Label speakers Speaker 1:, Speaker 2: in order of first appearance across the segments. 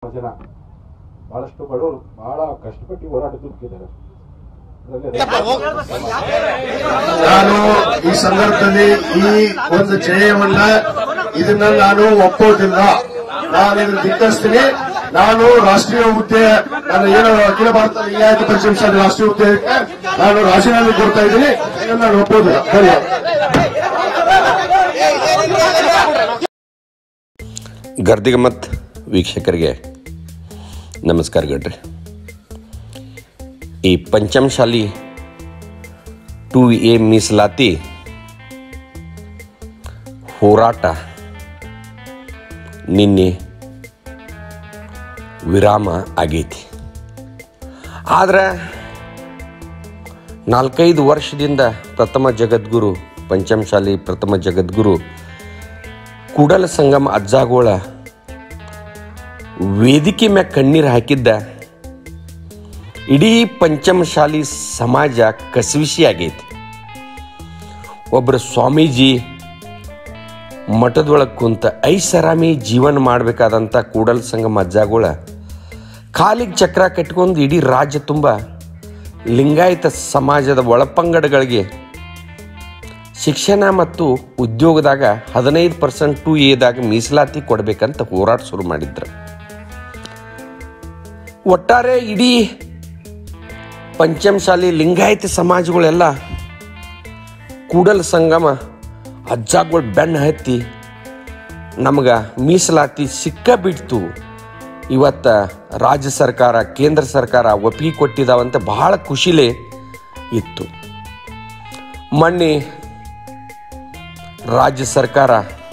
Speaker 1: ಜನ ಬಹಳಷ್ಟು ಬಡವರು ಬಹಳ ಕಷ್ಟಪಟ್ಟು ಹೋರಾಟ ದುಡ್ಕಿದ್ದಾರೆ ಅದರಲ್ಲಿ
Speaker 2: ನಾನು ಈ ಸಂದರ್ಭದಲ್ಲಿ ಈ ಒಂದು ಜಯವನ್ನ ಇದನ್ನ ನಾನು ಒಪ್ಪೋದಿಲ್ಲ ನಾನು ಇದನ್ನ ಧಿಕ್ಕರಿಸ್ತೀನಿ ನಾನು ರಾಷ್ಟ್ರೀಯ ಹುದ್ದೆ ನಾನು ಏನು ಅಖಿಲ ಭಾರತ ರಿಯಾಯಿತ ಪರಿಷತ್ ಸಂಘದ ರಾಷ್ಟ್ರೀಯ ಹುದ್ದೆಗೆ ನಾನು ರಾಜೀನಾಮೆ ಕೊಡ್ತಾ ಇದ್ದೀನಿ ಇದನ್ನ ನಾನು ಒಪ್ಪೋದಿಲ್ಲ ಧನ್ಯವಾದ
Speaker 3: ಗರ್ದಿಗಮತ್ ವೀಕ್ಷಕರಿಗೆ ನಮಸ್ಕಾರ ಗಡ್ರಿ ಈ ಪಂಚಮಶಾಲಿ ಟು ಎ ಮೀಸಲಾತಿ ಹೋರಾಟ ನಿನ್ನೆ ವಿರಾಮ ಆಗೈತಿ ಆದ್ರೆ ನಾಲ್ಕೈದು ವರ್ಷದಿಂದ ಪ್ರಥಮ ಜಗದ್ಗುರು ಪಂಚಮಶಾಲಿ ಪ್ರಥಮ ಜಗದ್ಗುರು ಕೂಡಲ ಸಂಗಮ ಅಜ್ಜಾಗೋಳ ವೇದಿಕೆ ಮ್ಯಾಗ ಕಣ್ಣೀರು ಹಾಕಿದ್ದ ಇಡೀ ಪಂಚಮಶಾಲಿ ಸಮಾಜ ಕಸವಿಸಿ ಆಗೈತಿ ಒಬ್ಬರು ಸ್ವಾಮೀಜಿ ಮಠದೊಳಗೆ ಕುಂತ ಐಷಾರಾಮಿ ಜೀವನ ಮಾಡಬೇಕಾದಂಥ ಕೂಡಲ ಸಂಗಮ ಅಜ್ಜಾಗೋಳ ಕಾಲಿಗೆ ಚಕ್ರ ಕಟ್ಕೊಂಡು ಇಡೀ ರಾಜ್ಯ ತುಂಬ ಲಿಂಗಾಯತ ಸಮಾಜದ ಒಳಪಂಗಡಗಳಿಗೆ ಶಿಕ್ಷಣ ಮತ್ತು ಉದ್ಯೋಗದಾಗ ಹದಿನೈದು ಪರ್ಸೆಂಟ್ ಟು ಎದಾಗ ಮೀಸಲಾತಿ ಕೊಡಬೇಕಂತ ಹೋರಾಟ ಶುರು ಮಾಡಿದ್ರು ಒಟ್ಟಾರೆ ಇಡೀ ಪಂಚಮಶಾಲಿ ಲಿಂಗಾಯತ ಸಮಾಜಗಳೆಲ್ಲ ಕೂಡಲ ಸಂಗಮ ಅಜ್ಜಾಗಳು ಬೆನ್ನು ಹತ್ತಿ ನಮಗೆ ಮೀಸಲಾತಿ ಸಿಕ್ಕ ಬಿಡ್ತು ಇವತ್ತ ರಾಜ್ಯ ಸರ್ಕಾರ ಕೇಂದ್ರ ಸರ್ಕಾರ ಒಪ್ಪಿಗೆ ಕೊಟ್ಟಿದ್ದಾವಂತ ಬಹಳ ಖುಷಿಲೇ ಇತ್ತು ಮೊನ್ನೆ ರಾಜ್ಯ ಸರ್ಕಾರ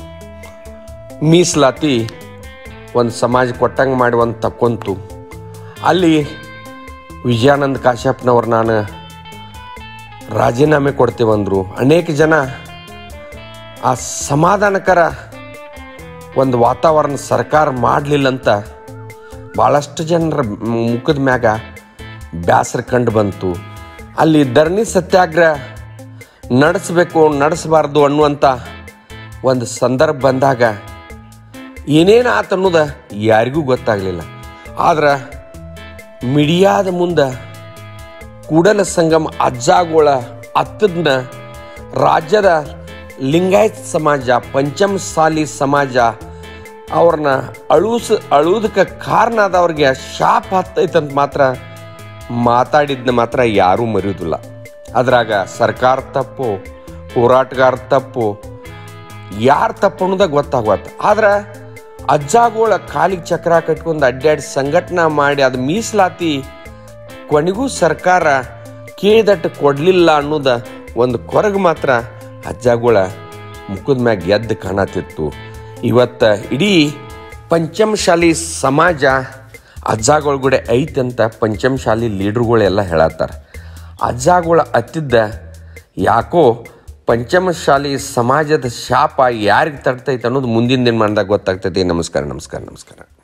Speaker 3: ಮೀಸಲಾತಿ ಒಂದು ಸಮಾಜ ಕೊಟ್ಟಂಗೆ ಮಾಡಿ ಒಂದು ತಕ್ಕೊಂತು ಅಲ್ಲಿ ವಿಜಯಾನಂದ ಕಾಶ್ಯಪ್ನವ್ರು ನಾನು ರಾಜೀನಾಮೆ ಕೊಡ್ತೇವಂದರು ಅನೇಕ ಜನ ಆ ಸಮಾಧಾನಕರ ಒಂದು ವಾತಾವರಣ ಸರ್ಕಾರ ಮಾಡಲಿಲ್ಲಂತ ಭಾಳಷ್ಟು ಜನರ ಮುಖದ ಮ್ಯಾಗ ಬ್ಯಾಸರ ಕಂಡು ಬಂತು ಅಲ್ಲಿ ಧರಣಿ ಸತ್ಯಾಗ್ರಹ ನಡೆಸಬೇಕು ನಡೆಸಬಾರ್ದು ಅನ್ನುವಂಥ ಒಂದು ಸಂದರ್ಭ ಬಂದಾಗ ಏನೇನು ಆತ ಅನ್ನೋದು ಯಾರಿಗೂ ಗೊತ್ತಾಗಲಿಲ್ಲ ಆದ್ರೆ ಮೀಡಿಯಾದ ಮುಂದೆ ಕೂಡಲ ಸಂಗಮ ಅಜ್ಜಾಗೋಳ ಹತ್ತದನ್ನ ರಾಜ್ಯದ ಲಿಂಗಾಯತ್ ಸಮಾಜ ಪಂಚಮಸಾಲಿ ಸಮಾಜ ಅವ್ರನ್ನ ಅಳುಸ್ ಅಳುವುದಕ್ಕೆ ಕಾರಣ ಆದವ್ರಿಗೆ ಶಾಪ್ ಹತ್ತೈತಂತ ಮಾತ್ರ ಮಾತಾಡಿದ್ನ ಮಾತ್ರ ಯಾರೂ ಮರೆಯೋದಿಲ್ಲ ಅದ್ರಾಗ ಸರ್ಕಾರ ತಪ್ಪು ಹೋರಾಟಗಾರ ತಪ್ಪು ಯಾರು ತಪ್ಪು ಅನ್ನೋದಾಗ ಗೊತ್ತಾಗತ್ತ ಆದ್ರೆ ಅಜ್ಜಾಗೋಳ ಕಾಲಿಗೆ ಚಕ್ರ ಕಟ್ಕೊಂಡು ಅಡ್ಡಾಡಿ ಸಂಘಟನೆ ಮಾಡಿ ಅದು ಮೀಸಲಾತಿ ಕೊನೆಗೂ ಸರ್ಕಾರ ಕೇಳಿದಟ್ಟು ಕೊಡಲಿಲ್ಲ ಅನ್ನೋದ ಒಂದು ಕೊರಗು ಮಾತ್ರ ಅಜ್ಜಾಗೋಳ ಮುಖದ ಮ್ಯಾಗ ಎದ್ದು ಕಾಣತಿತ್ತು ಇವತ್ತು ಇಡೀ ಪಂಚಮಶಾಲಿ ಸಮಾಜ ಅಜ್ಜಾಗೊಳಗಡೆ ಐತಂತ ಪಂಚಮಶಾಲಿ ಲೀಡ್ರುಗಳೆಲ್ಲ ಹೇಳತ್ತಾರ ಅಜ್ಜಾಗಳ ಅತ್ತಿದ್ದ ಯಾಕೋ ಪಂಚಮಶಾಲಿ ಸಮಾಜದ ಶಾಪ ಯಾರಿಗೆ ತಡ್ತೈತೆ ಅನ್ನೋದು ಮುಂದಿನ ದಿನಮಾನದಾಗ ಗೊತ್ತಾಗ್ತೈತಿ ನಮಸ್ಕಾರ ನಮಸ್ಕಾರ ನಮಸ್ಕಾರ